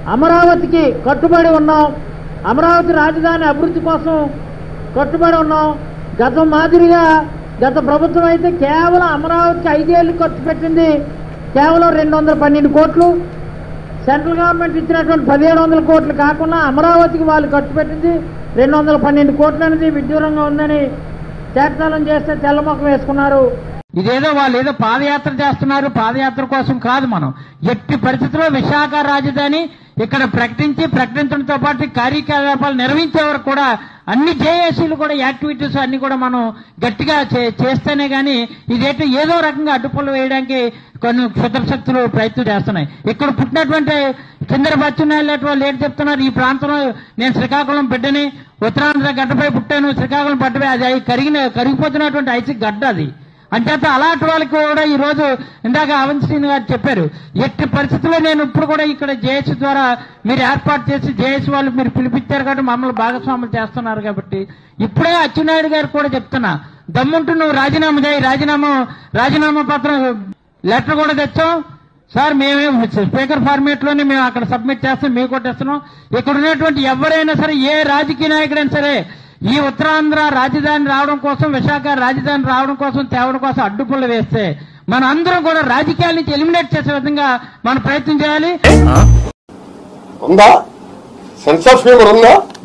అమరావతికి కట్టుబడి ఉన్నాం అమరావతి రాజధాని అభివృద్ధి కోసం కట్టుబడి ఉన్నాం గతం మాదిరిగా గత ప్రభుత్వం అయితే కేవలం అమరావతికి ఐదేళ్లు ఖర్చు పెట్టింది కేవలం రెండు వందల పన్నెండు కోట్లు సెంట్రల్ గవర్నమెంట్ ఇచ్చినటువంటి పదిహేడు వందల కోట్లు కాకుండా అమరావతికి వాళ్ళు ఖర్చు పెట్టింది రెండు వందల పన్నెండు కోట్లు అనేది విడ్డూరంగా ఉందని చేతనం చేస్తే తెల్లమొఖం వేసుకున్నారు ఇదేదో వాళ్ళు ఏదో పాదయాత్ర చేస్తున్నారు పాదయాత్ర కోసం కాదు మనం ఎట్టి పరిస్థితుల్లో విశాఖ రాజధాని ఇక్కడ ప్రకటించి ప్రకటించడంతో పాటు కార్యకలాపాలు నిర్వహించే వరకు కూడా అన్ని జేఏసీలు కూడా యాక్టివిటీస్ అన్ని కూడా మనం గట్టిగా చే- చేస్తేనే గాని ఇదేంటో ఏదో రకంగా అడ్డుపళ్ళు వేయడానికి కొన్ని క్షుద్ర శక్తులు ప్రయత్నం చేస్తున్నాయి ఇక్కడ పుట్టినటువంటి కిందర బచ్చున్నాయి వాళ్ళు ఏంటి చెప్తున్నారు ఈ ప్రాంతంలో నేను శ్రీకాకుళం బిడ్డని ఉత్తరాంధ్ర గడ్డపై పుట్టాను శ్రీకాకుళం పడ్డపై అది అయి కరిగిన కరిగిపోతున్నటువంటి ఐసి గడ్డ అది అంచేత అలాంటి వాళ్ళకి కూడా ఈ రోజు ఇందాక అవంతశ్రీని గారు చెప్పారు ఎట్టి పరిస్థితుల్లో నేను ఇప్పుడు కూడా ఇక్కడ జేఎస్ ద్వారా మీరు ఏర్పాటు చేసి జేఎస్ వాళ్ళు మీరు పిలిపించారు కాబట్టి మమ్మల్ని భాగస్వాములు చేస్తున్నారు కాబట్టి ఇప్పుడే అచ్చెన్నాయుడు గారు కూడా చెప్తున్నా దమ్ముంటూ నువ్వు రాజీనామా చేయి రాజీనామా రాజీనామా పత్రం లెటర్ కూడా తెచ్చాం సార్ మేమే స్పీకర్ ఫార్మేట్ లోనే మేము అక్కడ సబ్మిట్ చేస్తాం మేము కొట్టేస్తున్నాం ఇక్కడ ఉన్నటువంటి ఎవరైనా సరే ఏ రాజకీయ నాయకుడైనా సరే ఈ ఉత్తరాంధ్ర రాజధాని రావడం కోసం విశాఖ రాజధాని రావడం కోసం తేవడం కోసం అడ్డుపుల్ల వేస్తే మన అందరం కూడా రాజకీయాల నుంచి ఎలిమినేట్ చేసే విధంగా మనం ప్రయత్నం చేయాలి ఉందా సెన్స్ ఆఫ్ హ్యూమర్ ఉందా